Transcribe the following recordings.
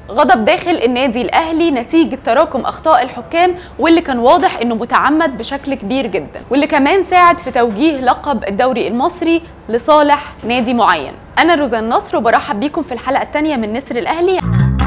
غضب داخل النادي الاهلي نتيجه تراكم اخطاء الحكام واللي كان واضح انه متعمد بشكل كبير جدا واللي كمان ساعد في توجيه لقب الدوري المصري لصالح نادي معين انا روزان نصر وبرحب بيكم في الحلقه الثانيه من نسر الاهلي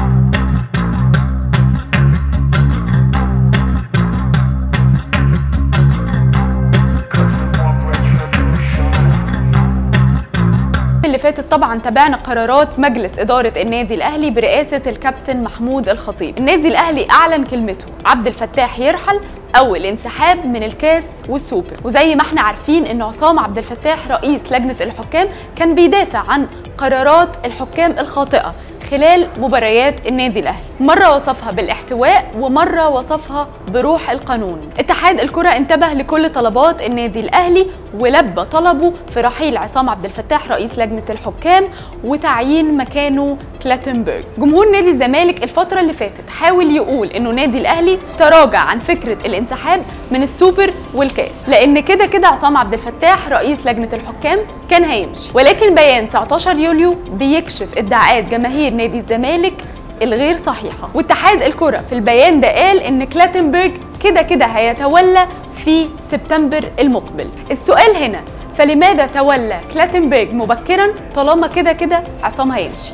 اللي فاتت طبعا تابعنا قرارات مجلس إدارة النادي الأهلي برئاسة الكابتن محمود الخطيب النادي الأهلي أعلن كلمته عبد الفتاح يرحل أو الانسحاب من الكاس والسوبر وزي ما احنا عارفين ان عصام عبد الفتاح رئيس لجنة الحكام كان بيدافع عن قرارات الحكام الخاطئة خلال مباريات النادي الاهلي مره وصفها بالاحتواء ومره وصفها بروح القانون اتحاد الكره انتبه لكل طلبات النادي الاهلي ولبى طلبه في رحيل عصام عبد الفتاح رئيس لجنه الحكام وتعيين مكانه كلاتنبرج جمهور نادي الزمالك الفتره اللي فاتت حاول يقول انه نادي الاهلي تراجع عن فكره الانسحاب من السوبر والكاس لان كده كده عصام عبد الفتاح رئيس لجنه الحكام كان هيمشي ولكن بيان 19 يوليو بيكشف ادعاءات جماهير نادي الزمالك الغير صحيحه واتحاد الكره في البيان ده قال ان كلاتنبرج كده كده هيتولى في سبتمبر المقبل السؤال هنا فلماذا تولى كلاتنبرج مبكرا طالما كده كده عصام هيمشي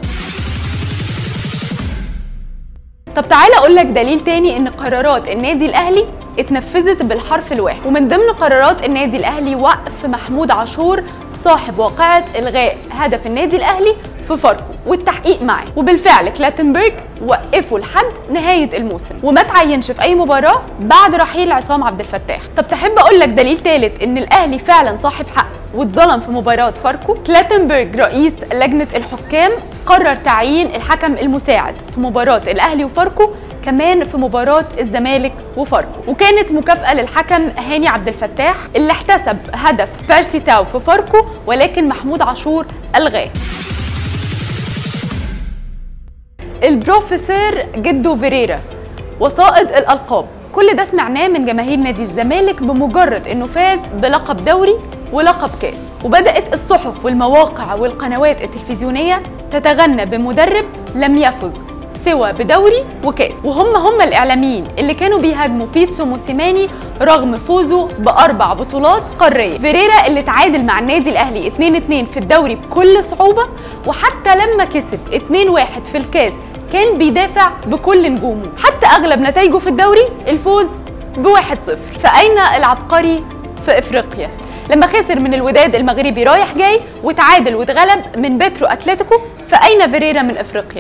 طب تعالى اقول لك دليل تاني ان قرارات النادي الاهلي اتنفذت بالحرف الواحد ومن ضمن قرارات النادي الاهلي وقف محمود عاشور صاحب واقعه الغاء هدف النادي الاهلي في فاركو والتحقيق معاه وبالفعل كلاتنبرج وقفوا لحد نهايه الموسم وما تعينش في اي مباراه بعد رحيل عصام عبد الفتاح طب تحب اقول لك دليل ثالث ان الاهلي فعلا صاحب حق واتظلم في مباراة فاركو كلاتنبرج رئيس لجنة الحكام قرر تعيين الحكم المساعد في مباراة الأهلي وفاركو كمان في مباراة الزمالك وفاركو وكانت مكافأة للحكم هاني عبد الفتاح اللي احتسب هدف بيرسي تاو في فاركو ولكن محمود عاشور ألغاه البروفيسور جدو فيريرا وصائد الألقاب كل ده سمعناه من جماهير نادي الزمالك بمجرد انه فاز بلقب دوري ولقب كاس وبدأت الصحف والمواقع والقنوات التلفزيونية تتغنى بمدرب لم يفز سوى بدوري وكاس وهم هم الإعلاميين اللي كانوا بيهاجموا بيتسو موسيماني رغم فوزه بأربع بطولات قارية فيريرا اللي تعادل مع النادي الأهلي 2-2 في الدوري بكل صعوبة وحتى لما كسب 2-1 في الكاس كان بيدافع بكل نجومه حتى أغلب نتائجه في الدوري الفوز بواحد صفر فأين العبقري في إفريقيا لما خسر من الوداد المغربي رايح جاي وتعادل واتغلب من بيترو اتلتيكو فاين فيريرا من افريقيا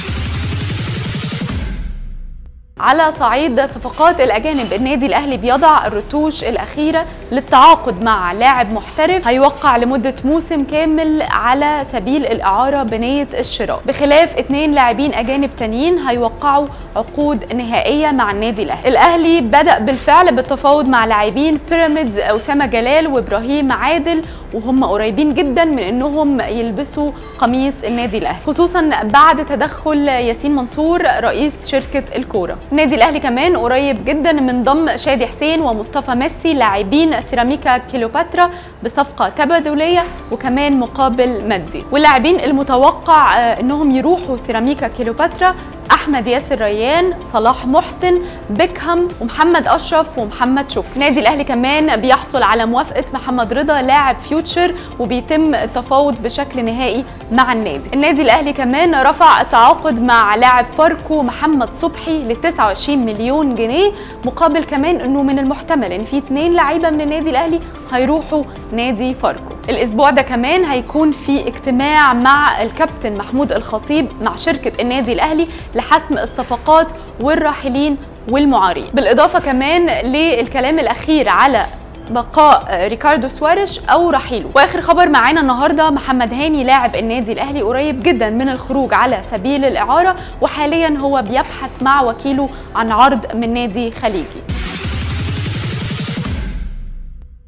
على صعيد صفقات الاجانب النادي الاهلي بيضع الرتوش الاخيره للتعاقد مع لاعب محترف هيوقع لمده موسم كامل على سبيل الاعاره بنيه الشراء بخلاف اثنين لاعبين اجانب تانيين هيوقعوا عقود نهائيه مع النادي الاهلي الاهلي بدا بالفعل بالتفاوض مع لاعبين بيراميدز اسامه جلال وابراهيم عادل وهم قريبين جدا من انهم يلبسوا قميص النادي الاهلي خصوصا بعد تدخل ياسين منصور رئيس شركه الكوره النادي الاهلي كمان قريب جدا من ضم شادي حسين ومصطفى ميسي لاعبين سيراميكا كيلوباترا بصفقه تبادليه وكمان مقابل مادي واللاعبين المتوقع انهم يروحوا سيراميكا كيلوباترا احمد ياسر ريان صلاح محسن بيكهام ومحمد اشرف ومحمد شكري النادي الاهلي كمان بيحصل على موافقه محمد رضا لاعب فيوتشر وبيتم التفاوض بشكل نهائي مع النادي النادي الاهلي كمان رفع التعاقد مع لاعب فاركو محمد صبحي ل 29 مليون جنيه مقابل كمان انه من المحتمل ان في اثنين لعيبه من النادي الاهلي هيروحوا نادي فاركو الاسبوع ده كمان هيكون في اجتماع مع الكابتن محمود الخطيب مع شركه النادي الاهلي لحسم الصفقات والراحلين والمعارين بالاضافه كمان للكلام الاخير على بقاء ريكاردو سواريش او رحيله واخر خبر معانا النهارده محمد هاني لاعب النادي الاهلي قريب جدا من الخروج على سبيل الاعاره وحاليا هو بيبحث مع وكيله عن عرض من نادي خليجي